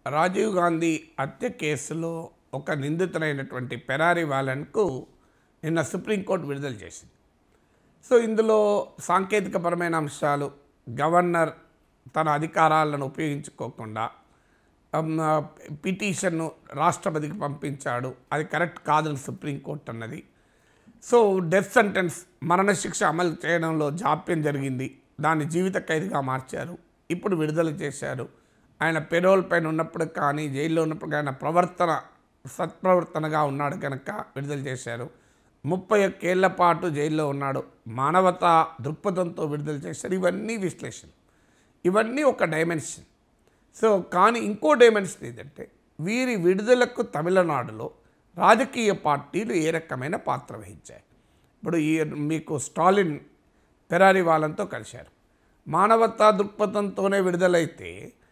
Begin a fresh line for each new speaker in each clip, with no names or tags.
రాజీవ్ గాంధీ హత్య కేసులో ఒక నిందితులైనటువంటి పెరారి వాలన్కు నిన్న సుప్రీంకోర్టు విడుదల చేసింది సో ఇందులో సాంకేతికపరమైన అంశాలు గవర్నర్ తన అధికారాలను ఉపయోగించుకోకుండా అమ్, ఆ, పిటిషన్ను రాష్ట్రపతికి పంపించాడు అది కరెక్ట్ కాదని సుప్రీంకోర్టు అన్నది సో డెత్ సెంటెన్స్ మరణశిక్ష అమలు చేయడంలో జాప్యం జరిగింది దాన్ని జీవిత ఖైదుగా మార్చారు ఇప్పుడు విడుదల చేశారు ఆయన పెరోల్ పైన ఉన్నప్పుడు కానీ జైల్లో ఉన్నప్పుడు కానీ ఆయన ప్రవర్తన సత్ప్రవర్తనగా ఉన్నాడు కనుక విడుదల చేశారు ముప్పై ఒక్కేళ్ల పాటు జైల్లో ఉన్నాడు మానవతా దృక్పథంతో విడుదల చేశారు ఇవన్నీ విశ్లేషణ ఇవన్నీ ఒక డైమెన్షన్ సో కానీ ఇంకో డైమెన్షన్ ఏంటంటే వీరి విడుదలకు తమిళనాడులో రాజకీయ పార్టీలు ఏ రకమైన పాత్ర వహించాయి ఇప్పుడు ఈ మీకు స్టాలిన్ పెరారి వాళ్ళంతో కలిశారు మానవతా దృక్పథంతోనే విడుదలైతే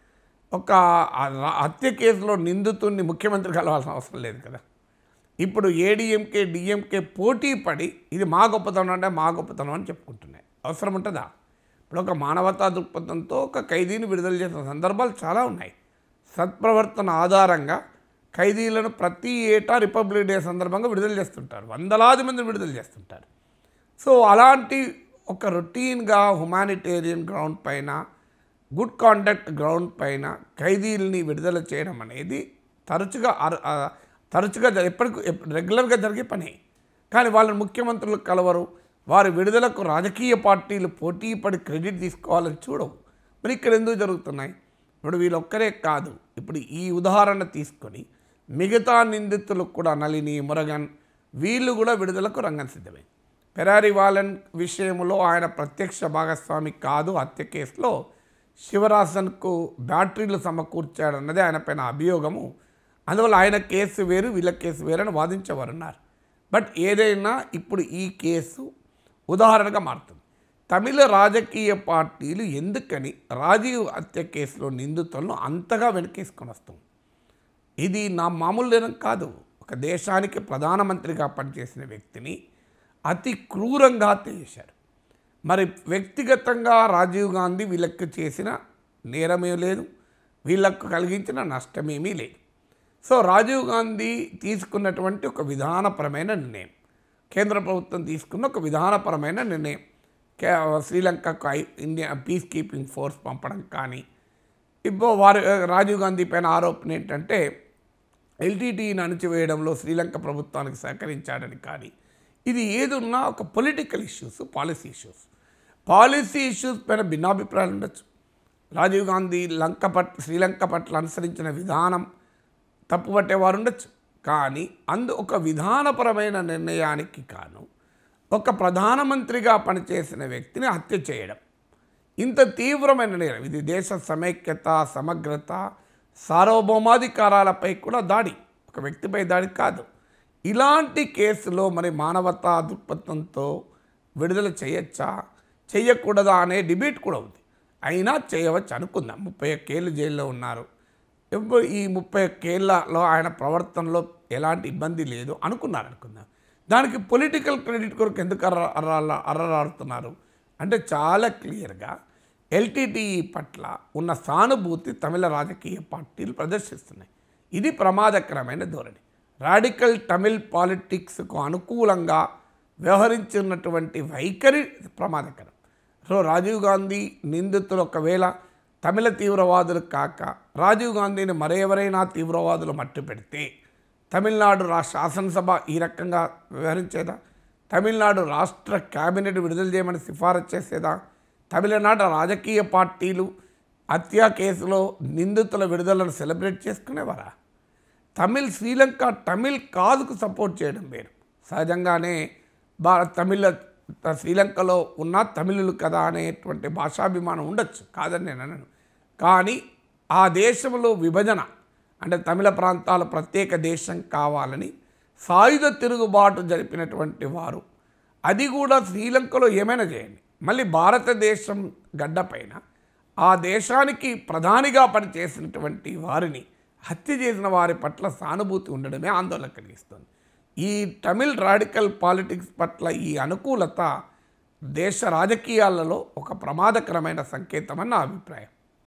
ఒక ఆ రా- హత్య కేసులో నిందితుడిని ముఖ్యమంత్రి కలవాల్సిన అవసరం లేదు కదా ఇప్పుడు ఏడీఎంకే డిఎంకే పోటీ పడి ఇది మా గొప్పతనం అంటే మా గొప్పతనం అని చెప్పుకుంటున్నాయి అవసరం ఉంటుందా ఇప్పుడు ఒక మానవతా దృక్పథంతో ఒక ఖైదీని విడుదల చేసిన సందర్భాలు చాలా ఉన్నాయి సత్ప్రవర్తన ఆధారంగా ఖైదీలను ప్రతి ఏటా రిపబ్లిక్ డే సందర్భంగా విడుదల చేస్తుంటారు వందలాది మంది విడుదల చేస్తుంటారు సో అలాంటి ఒక రొటీన్గా హ్యుమానిటేరియన్ గ్రౌండ్ పైన గుడ్ కాండక్ట్ గ్రౌండ్ పైన ఖైదీల్ని విడుదల చేయడం అనేది తరచుగా అర- ఆ, తరచుగా జ- ఎప్పటికి ఎప్- రెగ్యులర్గా జరిగే పని కానీ వాళ్ళని ముఖ్యమంత్రులు కలవరు వారి విడుదలకు రాజకీయ పార్టీలు పోటీ పడి క్రెడిట్ తీసుకోవాలని చూడవు మరి ఇక్కడ ఎందుకు జరుగుతున్నాయి ఇప్పుడు వీళ్ళొక్కరే కాదు ఇప్పుడు ఈ ఉదాహరణ తీసుకొని మిగతా నిందితులు కూడా నళిని మురగన్ వీళ్ళు కూడా విడుదలకు రంగం సిద్ధమే పెరారి వాలన్ విషయంలో ఆయన ప్రత్యక్ష భాగస్వామి కాదు హత్య కేసులో శివరాసన్కు బ్యాటరీలు సమకూర్చాడన్నది ఆయన పైన అభియోగము అందువల్ల ఆయన కేసు వేరు వీళ్ళ కేసు వేరు అని వాదించేవారున్నారు బట్ ఏదైనా ఇప్పుడు ఈ కేసు ఉదాహరణగా మారుతుంది తమిళ రాజకీయ పార్టీలు ఎందుకని రాజీవ్ హత్య కేసులో నిందితులను అంతగా వెనకేసుకొని వస్తుంది ఇది నా మామూలు నేరం కాదు ఒక దేశానికి ప్రధానమంత్రిగా పనిచేసిన వ్యక్తిని అతి క్రూరంగా హత్య చేశారు మరి వ్యక్తిగతంగా రాజీవ్ గాంధీ వీళ్ళకి చేసిన నేరమే లేదు వీళ్ళకు కలిగించిన నష్టమేమీ లేదు సో రాజీవ్ గాంధీ తీసుకున్నటువంటి ఒక విధానపరమైన నిర్ణయం కేంద్ర ప్రభుత్వం తీసుకున్న ఒక విధానపరమైన నిర్ణయం కే- శ్రీలంకకు ఐ ఇండియా పీస్ కీపింగ్ ఫోర్స్ పంపడం కానీ ఇప్పుడు వారు రాజీవ్ గాంధీ పైన ఆరోపణ ఏంటంటే ఎల్టీటీని అణచివేయడంలో శ్రీలంక ప్రభుత్వానికి సహకరించాడని కానీ ఇది ఏదున్నా ఒక political issues policy issues policy issues పైన భిన్నాభిప్రాయాలు ఉండొచ్చు రాజీవ్ గాంధీ లంక పట్ల శ్రీలంక పట్ల అనుసరించిన విధానం తప్పుపట్టేవారు ఉండొచ్చు కానీ అందు ఒక విధానపరమైన నిర్ణయానికి కాను ఒక ప్రధానమంత్రిగా పనిచేసిన వ్యక్తిని హత్య చేయడం ఇంత తీవ్రమైన నేరం ఇది దేశ సమైక్యత సమగ్రత సార్వభౌమాధికారాలపై కూడా దాడి ఒక వ్యక్తిపై దాడి కాదు ఇలాంటి కేసులో మరి మానవతా దృక్పథంతో విడుదల చేయొచ్చా చేయకూడదా అనే డిబేట్ కూడా ఉంది అయినా చేయవచ్చు అనుకుందాం ముప్పై ఒక్కేళ్ళు జైల్లో ఉన్నారు ఇప్పుడు ఈ ముప్పై ఒక్కేళ్లలో ఆయన ప్రవర్తనలో ఎలాంటి ఇబ్బంది లేదు అనుకున్నారు అనుకుందాం దానికి పొలిటికల్ క్రెడిట్ కొరకు ఎందుకు అర్ర అర్ర అర్రలాడుతున్నారు అంటే చాలా క్లియర్గా ఎల్టీటీఈ పట్ల ఉన్న సానుభూతి తమిళ రాజకీయ పార్టీలు ప్రదర్శిస్తున్నాయి ఇది ప్రమాదకరమైన ధోరణి రాడికల్ తమిళ్ పాలిటిక్స్కు అనుకూలంగా వ్యవహరించినటువంటి వైఖరి ప్రమాదకరం సో రాజీవ్ గాంధీ నిందితులు ఒకవేళ తమిళ తీవ్రవాదులు కాక రాజీవ్ గాంధీని మరెవరైనా తీవ్రవాదులు మట్టు పెడితే తమిళనాడు రాష్ట్ర శాసనసభ ఈ రకంగా వ్యవహరించేదా తమిళనాడు రాష్ట్ర కేబినెట్ విడుదల చేయమని సిఫారసు చేసేదా తమిళనాడు రాజకీయ పార్టీలు హత్యా కేసులో నిందితుల విడుదలను సెలబ్రేట్ చేసుకునేవారా తమిళ్ శ్రీలంక తమిళ్ కాదుకు సపోర్ట్ చేయడం వేరు సహజంగానే బా తమిళ త- శ్రీలంకలో ఉన్న తమిళులు కదా అనేటువంటి భాషాభిమానం ఉండొచ్చు కాదని నేను అనను కానీ ఆ దేశంలో విభజన అంటే తమిళ ప్రాంతాల ప్రత్యేక దేశం కావాలని సాయుధ తిరుగుబాటు జరిపినటువంటి వారు అది కూడా శ్రీలంకలో ఏమైనా చేయండి మళ్ళీ భారతదేశం గడ్డపైన ఆ దేశానికి ప్రధానిగా పనిచేసినటువంటి వారిని హత్య చేసిన వారి పట్ల సానుభూతి ఉండడమే ఆందోళన కలిగిస్తుంది ఈ తమిళ్ రాడికల్ పాలిటిక్స్ పట్ల ఈ అనుకూలత దేశ రాజకీయాలలో ఒక ప్రమాదకరమైన సంకేతం అని నా అభిప్రాయం